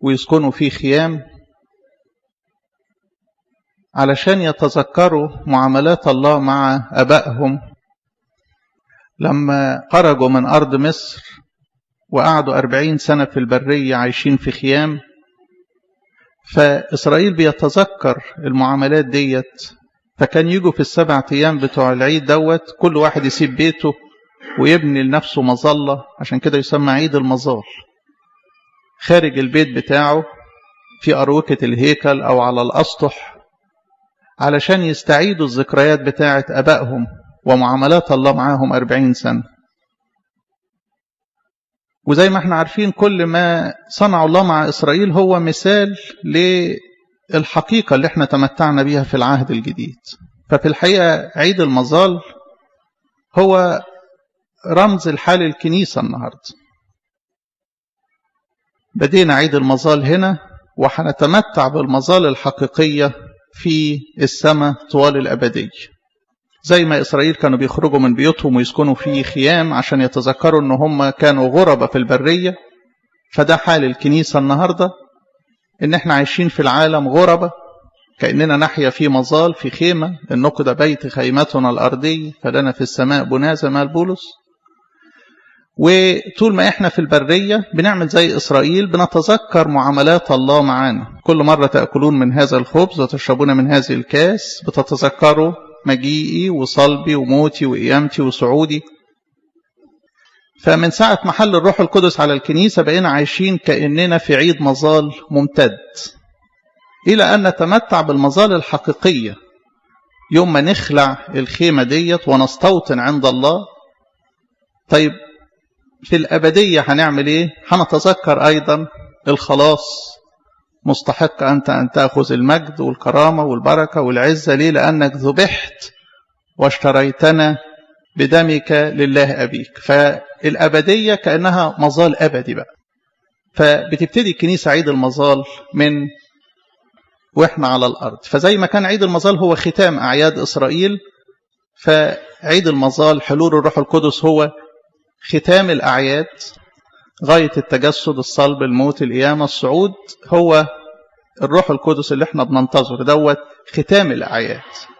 ويسكنوا فيه خيام علشان يتذكروا معاملات الله مع أبائهم لما خرجوا من أرض مصر وقعدوا أربعين سنة في البرية عايشين في خيام فإسرائيل بيتذكر المعاملات ديت فكان يجوا في السبع أيام بتوع العيد دوت كل واحد يسيب بيته ويبني لنفسه مظلة عشان كده يسمى عيد المظال خارج البيت بتاعه في أروكة الهيكل أو على الأسطح علشان يستعيدوا الذكريات بتاعة أبائهم ومعاملات الله معاهم أربعين سنة وزي ما احنا عارفين كل ما صنع الله مع إسرائيل هو مثال للحقيقة اللي احنا تمتعنا بيها في العهد الجديد ففي الحقيقة عيد المظال هو رمز الحال الكنيسة النهاردة بدينا عيد المظال هنا وحنتمتع بالمظال الحقيقية في السماء طوال الأبدية زي ما إسرائيل كانوا بيخرجوا من بيوتهم ويسكنوا في خيام عشان يتذكروا أن هم كانوا غربة في البرية فده حال الكنيسة النهاردة إن احنا عايشين في العالم غربة كأننا نحيا في مظال في خيمة النقد بيت خيمتنا الأرضي فلنا في السماء بناء زي ما البولس وطول ما احنا في البرية بنعمل زي إسرائيل بنتذكر معاملات الله معانا كل مرة تأكلون من هذا الخبز وتشربون من هذه الكاس بتتذكروا مجيئي وصلبي وموتي وقيامتي وصعودي فمن ساعة محل الروح القدس على الكنيسة بقينا عايشين كأننا في عيد مظال ممتد إلى أن نتمتع بالمظال الحقيقية يوم ما نخلع الخيمة ديت ونستوطن عند الله طيب في الأبدية هنعمل إيه؟ هنتذكر أيضا الخلاص مستحق أنت أن تأخذ المجد والكرامة والبركة والعزة ليه؟ لأنك ذبحت واشتريتنا بدمك لله أبيك فالأبدية كأنها مظال أبدي بقى فبتبتدي الكنيسة عيد المظال من وإحنا على الأرض فزي ما كان عيد المظال هو ختام أعياد إسرائيل فعيد المظال حلول الروح القدس هو ختام الأعياد غاية التجسد الصلب الموت القيامة الصعود هو الروح القدس اللي احنا بننتظر دوت ختام الأعياد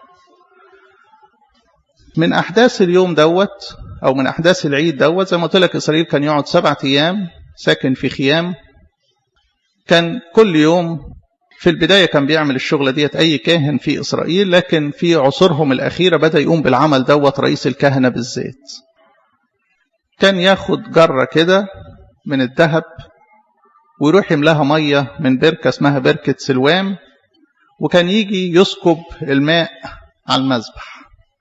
من أحداث اليوم دوت أو من أحداث العيد دوت زي ما قلت لك إسرائيل كان يقعد سبعة أيام ساكن في خيام كان كل يوم في البداية كان بيعمل الشغلة ديت أي كاهن في إسرائيل لكن في عصورهم الأخيرة بدأ يقوم بالعمل دوت رئيس الكهنة بالذات كان ياخد جرة كده من الذهب ويروح يملاها مية من بركة اسمها بركة سلوام وكان يجي يسكب الماء على المذبح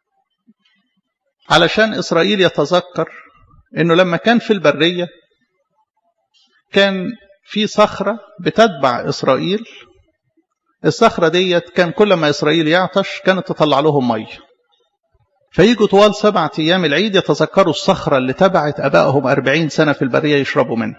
علشان إسرائيل يتذكر أنه لما كان في البرية كان في صخرة بتتبع إسرائيل الصخرة ديت كان كل ما إسرائيل يعطش كانت تطلع لهم مية فيجوا طوال سبعة أيام العيد يتذكروا الصخرة اللي تبعت أبائهم أربعين سنة في البرية يشربوا منها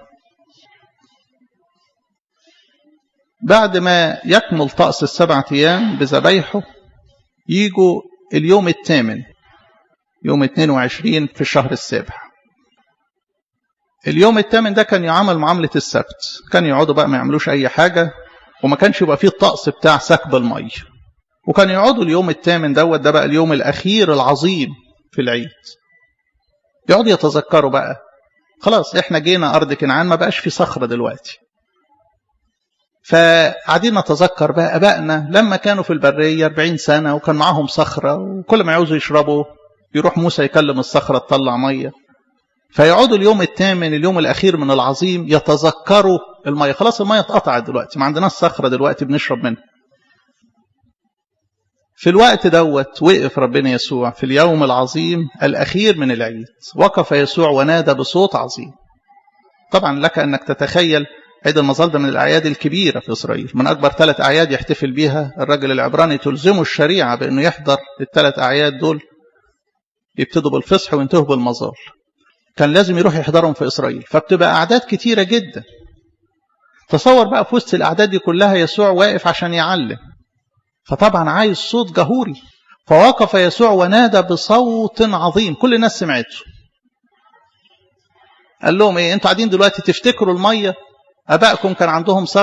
بعد ما يكمل طقس السبعة أيام بذبايحه يجوا اليوم الثامن يوم 22 في الشهر السابع اليوم الثامن ده كان يعامل معاملة السبت كان يقعدوا بقى ما يعملوش أي حاجة وما كانش يبقى فيه الطقس بتاع سكب المية وكان يقعدوا اليوم الثامن دوت ده بقى اليوم الأخير العظيم في العيد يقعدوا يتذكروا بقى خلاص احنا جينا أرض كنعان ما بقاش في صخرة دلوقتي فقاعدين نتذكر بقى أبائنا لما كانوا في البرية 40 سنة وكان معاهم صخرة وكل ما يعوزوا يشربوا يروح موسى يكلم الصخرة تطلع مية فيقعدوا اليوم الثامن اليوم الأخير من العظيم يتذكروا المية خلاص المية اتقطعت دلوقتي ما عندناش صخرة دلوقتي بنشرب منها في الوقت دوت وقف ربنا يسوع في اليوم العظيم الأخير من العيد وقف يسوع ونادى بصوت عظيم طبعا لك أنك تتخيل عيد المظال ده من الأعياد الكبيرة في إسرائيل من أكبر ثلاث أعياد يحتفل بيها الرجل العبراني تلزمه الشريعة بأنه يحضر الثلاث أعياد دول يبتدوا بالفصح وينتهوا بالمظال كان لازم يروح يحضرهم في إسرائيل فبتبقى أعداد كتيرة جدا تصور بقى في وسط الأعداد دي كلها يسوع واقف عشان يعلم فطبعا عايز صوت جهوري فوقف يسوع ونادى بصوت عظيم كل الناس سمعته قال لهم ايه انتوا قاعدين دلوقتي تفتكروا الميه ابائكم كان عندهم صخر